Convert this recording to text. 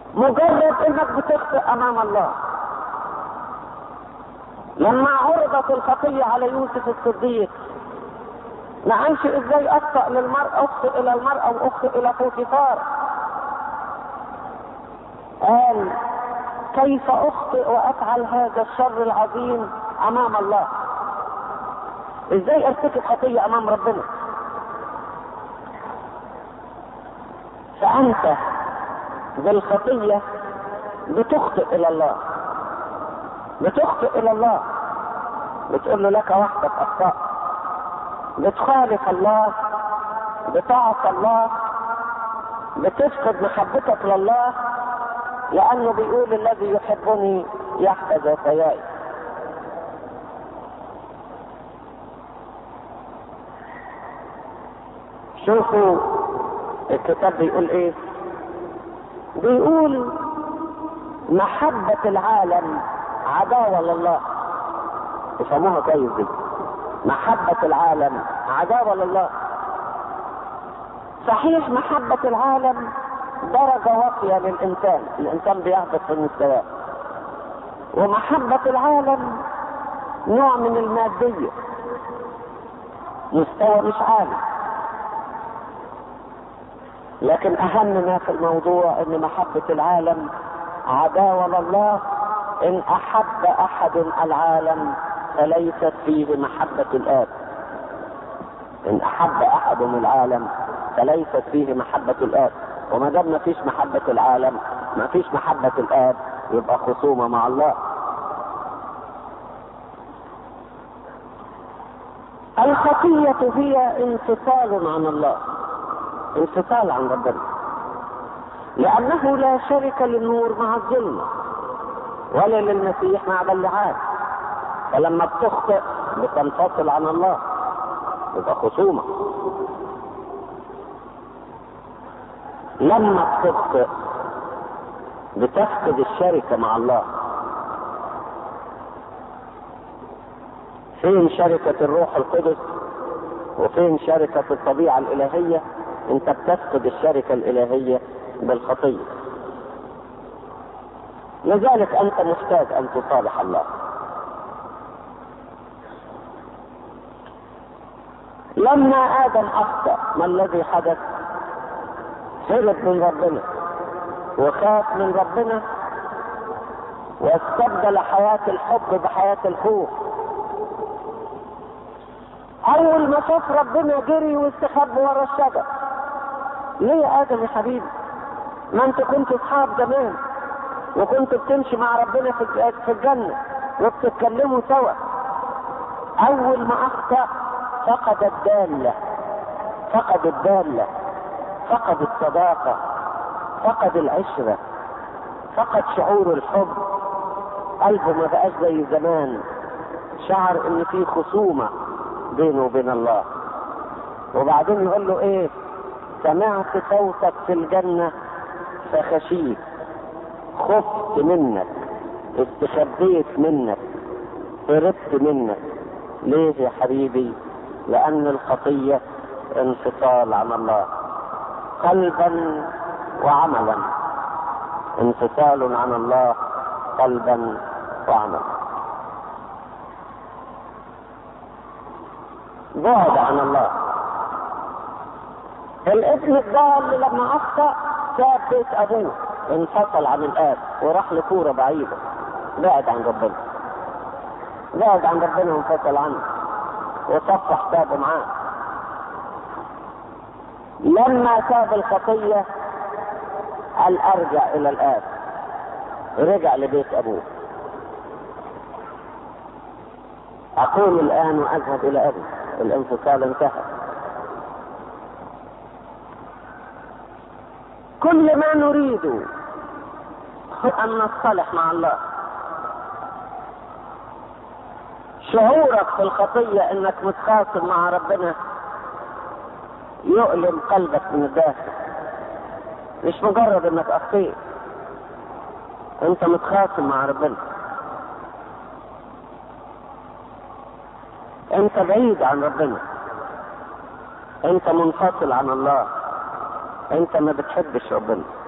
مجرد انك بتخطئ امام الله لما عرضت الخطية على يوسف الصديق ما عرفش ازاي اخطأ للمرأة اخطئ الى المرأة واخطئ الى فوتيفار قال كيف اخطئ وافعل هذا الشر العظيم امام الله ازاي ارتكب خطية امام ربنا فانت بالخطية بتخطئ الى الله بتخطئ الى الله بتقول له لك وحدك اخطاء بتخالف الله بتعصى الله بتفقد محبتك لله لانه بيقول الذي يحبني يحفظ وصاياي شوفوا الكتاب بيقول ايه بيقول محبة العالم عداوة لله يفهموها كويس دي محبة العالم عداوة لله صحيح محبة العالم درجة واطية للإنسان الإنسان بيهبط في المستوى ومحبة العالم نوع من المادية مستوى مش عالي لكن أهم ما في الموضوع أن محبة العالم عداوة لله إن أحب أحد العالم فليست فيه محبة الآب إن أحب أحد العالم فليست فيه محبة الآب وما دام ما فيش محبة العالم ما فيش محبة الآب يبقى خصومة مع الله الخطية هي انفصال عن الله انفصال عن ربنا لأنه لا شرك للنور مع الظلمة ولا للمسيح مع بلعات فلما بتخطئ بتنفصل عن الله يبقى خصومة لما بتخطئ بتفقد الشركة مع الله فين شركة الروح القدس وفين شركة الطبيعة الإلهية انت بتفقد الشركة الإلهية بالخطية لذلك انت محتاج ان تصالح الله لما ادم اخطا ما الذي حدث هرب من ربنا وخاف من ربنا واستبدل حياة الحب بحياة الخوف اول ما شاف ربنا جري واستخبى ورا الشجر ليه يا ادم يا حبيبي ما انت كنت اصحاب زمان وكنت بتمشي مع ربنا في في الجنة وبتتكلموا سوا اول ما اخطأ فقد الدالة فقد الدالة فقد الصداقة فقد العشرة فقد شعور الحب قلبه ما بقاش زي زمان شعر ان في خصومة بينه وبين الله وبعدين يقول له ايه سمعت صوتك في الجنة فخشيت خفت منك استخبيت منك هربت منك ليه يا حبيبي لان الخطية انفصال عن الله قلبا وعملا انفصال عن الله قلبا وعملا بعد عن الله الابن الضال لما اخطا ساب بيت ابوه انفصل عن الاب وراح لكوره بعيده بعد عن ربنا بعد عن ربنا وانفصل عنه وصفح حسابه معاه لما ساب الخطيه قال ارجع الى الاب رجع لبيت ابوه اقوم الان واذهب الى ابي الانفصال انتهى كل ما نريد هو ان نصطلح مع الله شعورك في الخطية انك متخاصم مع ربنا يؤلم قلبك من الداخل مش مجرد انك اخطيت انت متخاصم مع ربنا انت بعيد عن ربنا انت منفصل عن الله انت ما بتحبش ربنا